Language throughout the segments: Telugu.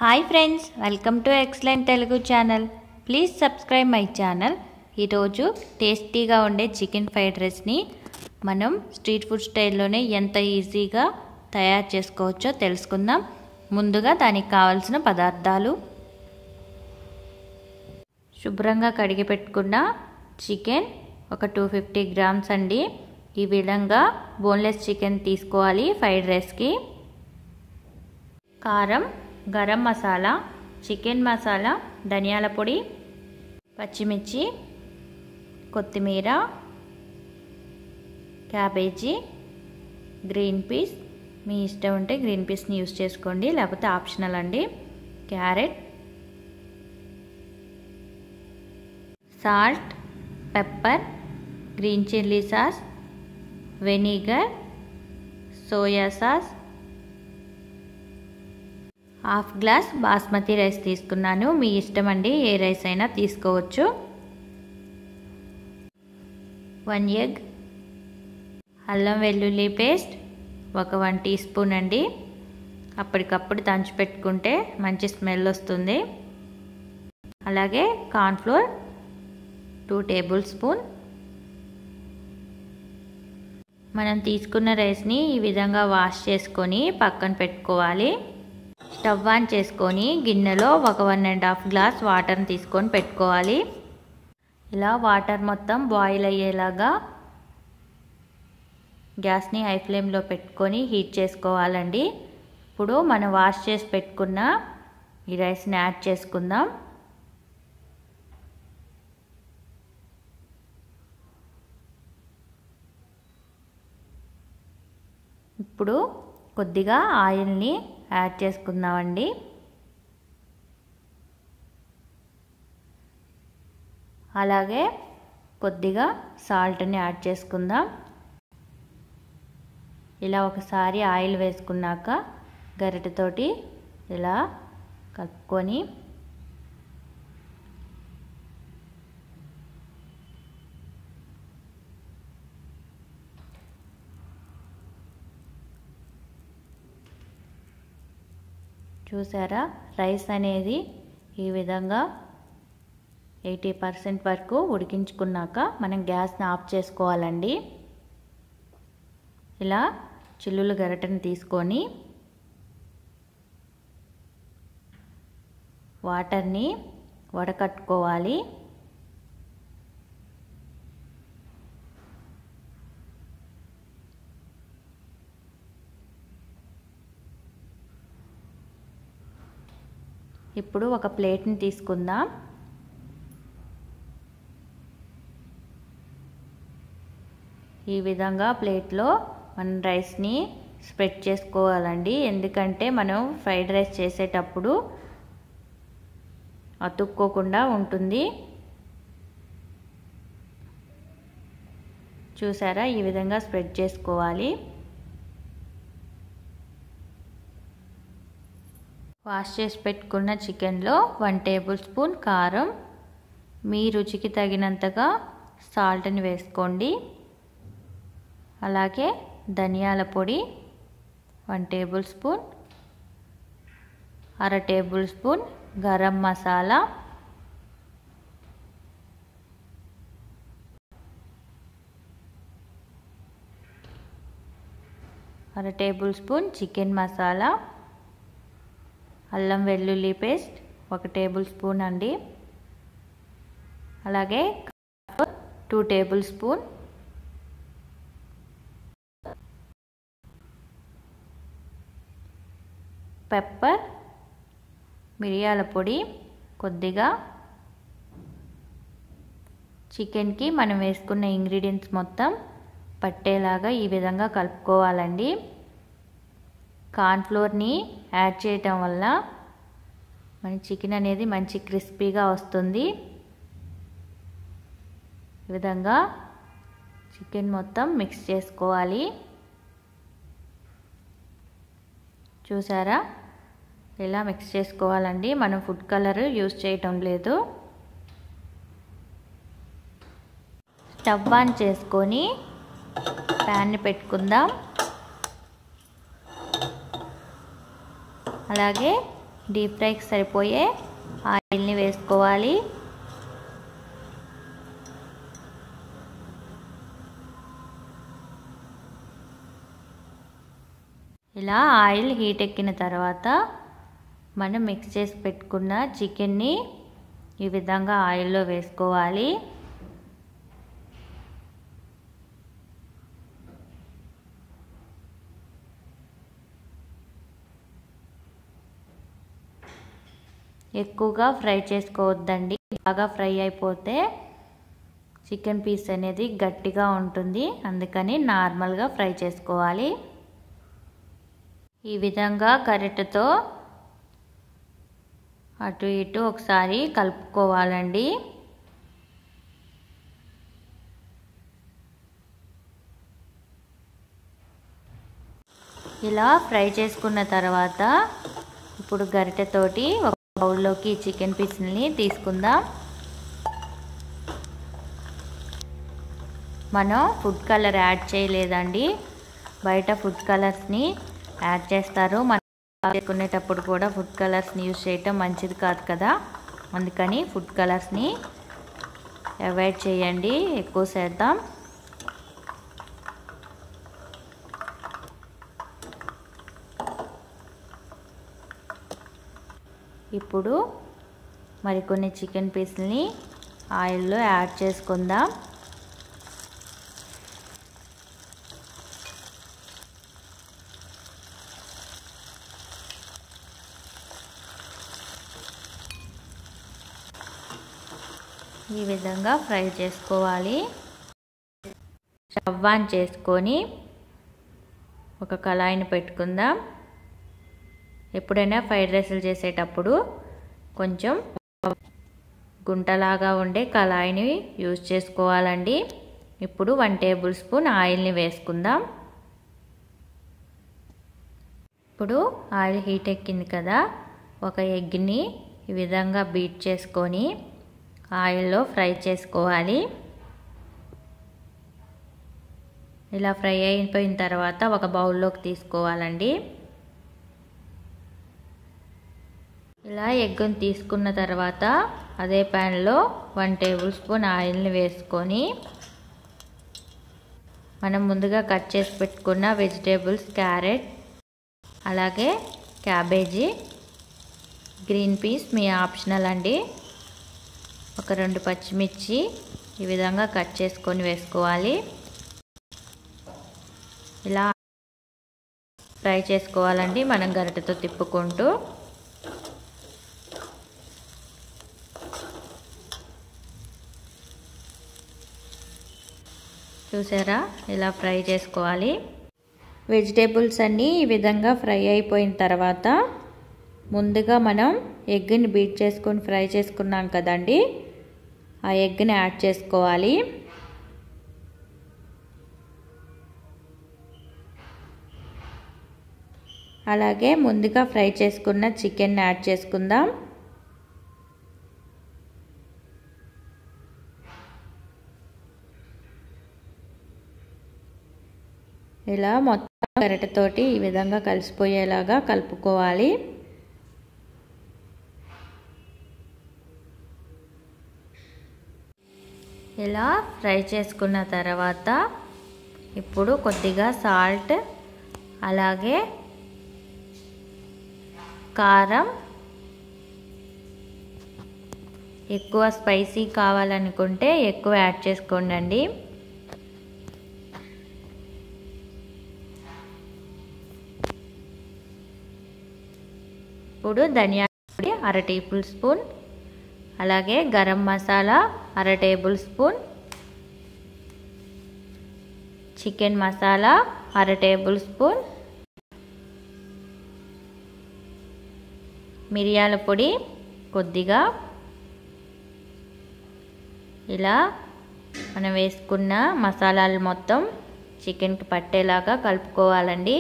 hi friends welcome to excellent Telugu channel please subscribe my channel ఈరోజు టేస్టీగా ఉండే చికెన్ ఫ్రైడ్ రైస్ని మనం స్ట్రీట్ ఫుడ్ స్టైల్లోనే ఎంత ఈజీగా తయారు చేసుకోవచ్చో తెలుసుకుందాం ముందుగా దానికి కావాల్సిన పదార్థాలు శుభ్రంగా కడిగి పెట్టుకున్న చికెన్ ఒక టూ ఫిఫ్టీ గ్రామ్స్ అండి ఈ విధంగా బోన్లెస్ చికెన్ తీసుకోవాలి ఫ్రైడ్ రైస్కి కారం గరం మసాలా చికెన్ మసాలా ధనియాల పొడి పచ్చిమిర్చి కొత్తిమీర క్యాబేజీ గ్రీన్ పీస్ మీ ఇష్టం ఉంటే గ్రీన్ పీస్ని యూస్ చేసుకోండి లేకపోతే ఆప్షనల్ అండి carrot salt pepper green chilli sauce vinegar soya sauce half glass basmati rice తీసుకున్నాను మీ ఇష్టం అండి ఏ రైస్ అయినా తీసుకోవచ్చు వన్ ఎగ్ అల్లం వెల్లుల్లి పేస్ట్ ఒక వన్ టీ స్పూన్ అండి అప్పటికప్పుడు దంచి పెట్టుకుంటే మంచి స్మెల్ వస్తుంది అలాగే కార్న్ఫ్లోర్ టూ టేబుల్ స్పూన్ మనం తీసుకున్న రైస్ని ఈ విధంగా వాష్ చేసుకొని పక్కన పెట్టుకోవాలి స్టవ్ ఆన్ చేసుకొని గిన్నెలో ఒక వన్ అండ్ హాఫ్ గ్లాస్ వాటర్ని తీసుకొని పెట్టుకోవాలి ఇలా వాటర్ మొత్తం బాయిల్ అయ్యేలాగా గ్యాస్ని హై ఫ్లేమ్లో పెట్టుకొని హీట్ చేసుకోవాలండి ఇప్పుడు మనం వాష్ చేసి పెట్టుకున్న ఈ రైస్ని యాడ్ చేసుకుందాం ఇప్పుడు కొద్దిగా ఆయిల్ని యాడ్ చేసుకుందామండి అలాగే కొద్దిగా సాల్ట్ని యాడ్ చేసుకుందాం ఇలా ఒకసారి ఆయిల్ వేసుకున్నాక గరిటెతోటి ఇలా కలుపుకొని చూసారా రైస్ అనేది ఈ విధంగా ఎయిటీ పర్సెంట్ వరకు ఉడికించుకున్నాక మనం గ్యాస్ని ఆఫ్ చేసుకోవాలండి ఇలా చిల్లులు గరటను తీసుకొని వాటర్ని వడకట్టుకోవాలి ఇప్పుడు ఒక ప్లేట్ని తీసుకుందాం ఈ విధంగా ప్లేట్లో మనం రైస్ని స్ప్రెడ్ చేసుకోవాలండి ఎందుకంటే మనం ఫ్రైడ్ రైస్ చేసేటప్పుడు అతుక్కోకుండా ఉంటుంది చూసారా ఈ విధంగా స్ప్రెడ్ చేసుకోవాలి వాష్ చేసి పెట్టుకున్న చికెన్లో వన్ టేబుల్ స్పూన్ కారం మీ రుచికి తగినంతగా సాల్ట్ని వేసుకోండి అలాగే ధనియాల పొడి వన్ టేబుల్ స్పూన్ అర టేబుల్ స్పూన్ గరం మసాలా అర టేబుల్ స్పూన్ చికెన్ మసాలా అల్లం వెల్లుల్లి పేస్ట్ ఒక టేబుల్ స్పూన్ అండి అలాగే టూ టేబుల్ స్పూన్ పెప్పర్ మిరియాల పొడి కొద్దిగా చికెన్కి మనం వేసుకున్న ఇంగ్రీడియంట్స్ మొత్తం పట్టేలాగా ఈ విధంగా కలుపుకోవాలండి కార్న్ఫ్లోర్ని యాడ్ చేయటం వల్ల మన చికెన్ అనేది మంచి క్రిస్పీగా వస్తుంది ఈ విధంగా చికెన్ మొత్తం మిక్స్ చేసుకోవాలి చూసారా ఇలా మిక్స్ చేసుకోవాలండి మనం ఫుడ్ కలర్ యూస్ చేయటం లేదు స్టవ్ ఆన్ చేసుకొని ప్యాన్ని పెట్టుకుందాం అలాగే డీప్ ఫ్రైకి సరిపోయే ఆయిల్ని వేసుకోవాలి ఇలా ఆయిల్ హీట్ ఎక్కిన తర్వాత మనం మిక్స్ చేసి పెట్టుకున్న చికెన్ని ఈ విధంగా ఆయిల్లో వేసుకోవాలి ఎక్కువగా ఫ్రై చేసుకోవద్దండి బాగా ఫ్రై అయిపోతే చికెన్ పీస్ అనేది గట్టిగా ఉంటుంది అందుకని నార్మల్గా ఫ్రై చేసుకోవాలి ఈ విధంగా గరిటెతో అటు ఇటు ఒకసారి కలుపుకోవాలండి ఇలా ఫ్రై చేసుకున్న తర్వాత ఇప్పుడు గరిటెతోటి ఒక బౌల్లోకి చికెన్ పీస్ని తీసుకుందాం మనం ఫుడ్ కలర్ యాడ్ చేయలేదండి బయట ఫుడ్ కలర్స్ని యాడ్ చేస్తారు మనం చేసుకునేటప్పుడు కూడా ఫుడ్ కలర్స్ని యూజ్ చేయటం మంచిది కాదు కదా అందుకని ఫుడ్ కలర్స్ని అవాయిడ్ చేయండి ఎక్కువ చేద్దాం ఇప్పుడు మరికొన్ని చికెన్ పీస్ని ఆయిల్లో యాడ్ చేసుకుందాం ఈ విధంగా ఫ్రై చేసుకోవాలి స్టవ్ ఆన్ చేసుకొని ఒక కళాయిని పెట్టుకుందాం ఎప్పుడైనా ఫ్రైడ్ రైస్లు చేసేటప్పుడు కొంచెం గుంటలాగా ఉండే కళాయిని యూజ్ చేసుకోవాలండి ఇప్పుడు వన్ టేబుల్ స్పూన్ ఆయిల్ని వేసుకుందాం ఇప్పుడు ఆయిల్ హీట్ ఎక్కింది కదా ఒక ఎగ్ని ఈ విధంగా బీట్ చేసుకొని ఆయిల్లో ఫ్రై చేసుకోవాలి ఇలా ఫ్రై అయిపోయిన తర్వాత ఒక బౌల్లోకి తీసుకోవాలండి ఇలా ఎగ్గుని తీసుకున్న తర్వాత అదే ప్యాన్లో వన్ టేబుల్ స్పూన్ ఆయిల్ని వేసుకొని మనం ముందుగా కట్ చేసి పెట్టుకున్న వెజిటేబుల్స్ క్యారెట్ అలాగే క్యాబేజీ గ్రీన్ పీస్ మీ ఆప్షనల్ అండి ఒక రెండు పచ్చిమిర్చి ఈ విధంగా కట్ చేసుకొని వేసుకోవాలి ఇలా ఫ్రై చేసుకోవాలండి మనం గరిటెతో తిప్పుకుంటూ చూసారా ఇలా ఫ్రై చేసుకోవాలి వెజిటేబుల్స్ అన్నీ ఈ విధంగా ఫ్రై అయిపోయిన తర్వాత ముందుగా మనం ఎగ్ని బీట్ చేసుకొని ఫ్రై చేసుకున్నాం కదండి ఆ ఎగ్ని యాడ్ చేసుకోవాలి అలాగే ముందుగా ఫ్రై చేసుకున్న చికెన్ యాడ్ చేసుకుందాం ఇలా మొత్తం గరిటెతోటి ఈ విధంగా కలిసిపోయేలాగా కలుపుకోవాలి ఇలా ఫ్రై చేసుకున్న తర్వాత ఇప్పుడు కొద్దిగా సాల్ట్ అలాగే కారం ఎక్కువ స్పైసీ కావాలనుకుంటే ఎక్కువ యాడ్ చేసుకోండి ఇప్పుడు ధనియా పొడి అర టేబుల్ స్పూన్ అలాగే గరం మసాలా అర టేబుల్ స్పూన్ చికెన్ మసాలా అర టేబుల్ స్పూన్ మిరియాల పొడి కొద్దిగా ఇలా మనం వేసుకున్న మసాలాలు మొత్తం చికెన్కి పట్టేలాగా కలుపుకోవాలండి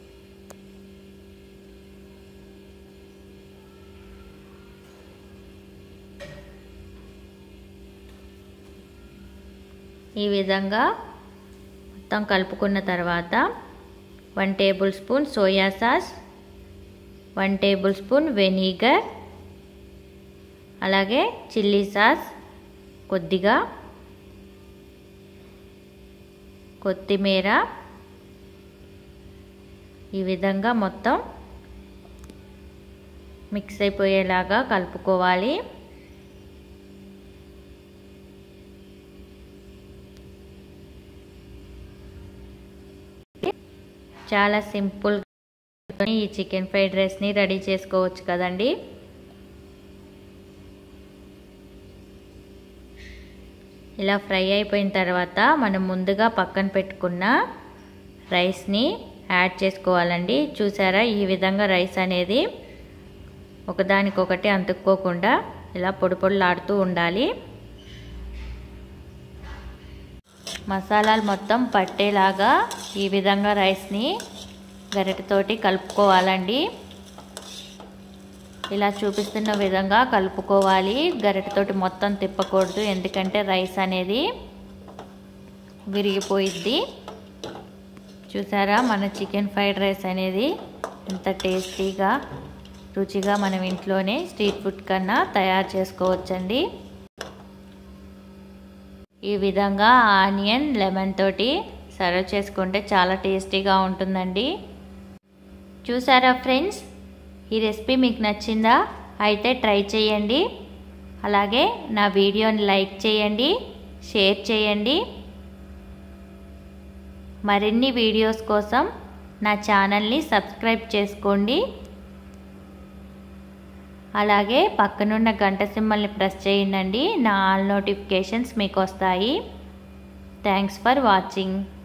ఈ విధంగా మొత్తం కలుపుకున్న తర్వాత one tablespoon soya sauce one tablespoon vinegar అలాగే చిల్లీ సాస్ కొద్దిగా కొత్తిమీర ఈ విధంగా మొత్తం మిక్స్ అయిపోయేలాగా కలుపుకోవాలి చాలా సింపుల్ ఈ చికెన్ ఫ్రైడ్ రైస్ని రెడీ చేసుకోవచ్చు కదండి ఇలా ఫ్రై అయిపోయిన తర్వాత మనం ముందుగా పక్కన పెట్టుకున్న రైస్ని యాడ్ చేసుకోవాలండి చూసారా ఈ విధంగా రైస్ అనేది ఒకదానికొకటి అంతుక్కోకుండా ఇలా పొడి పొడిలాడుతూ ఉండాలి మసాలాలు మొత్తం పట్టేలాగా ఈ విధంగా రైస్ని గరిటతోటి కలుపుకోవాలండి ఇలా చూపిస్తున్న విధంగా కలుపుకోవాలి గరిటతోటి మొత్తం తిప్పకూడదు ఎందుకంటే రైస్ అనేది విరిగిపోయిద్ది చూసారా మన చికెన్ ఫ్రైడ్ రైస్ అనేది ఎంత టేస్టీగా రుచిగా మనం ఇంట్లోనే స్ట్రీట్ ఫుడ్ కన్నా తయారు చేసుకోవచ్చండి ఈ విధంగా ఆనియన్ లెమన్ తోటి సర్వ్ చేసుకుంటే చాలా టేస్టీగా ఉంటుందండి చూసారా ఫ్రెండ్స్ ఈ రెసిపీ మీకు నచ్చిందా అయితే ట్రై చేయండి అలాగే నా వీడియోని లైక్ చేయండి షేర్ చేయండి మరిన్ని వీడియోస్ కోసం నా ఛానల్ని సబ్స్క్రైబ్ చేసుకోండి అలాగే పక్కనున్న గంట సింబల్ని ప్రెస్ చేయండి నా ఆల్ నోటిఫికేషన్స్ మీకు వస్తాయి థ్యాంక్స్ ఫర్ వాచింగ్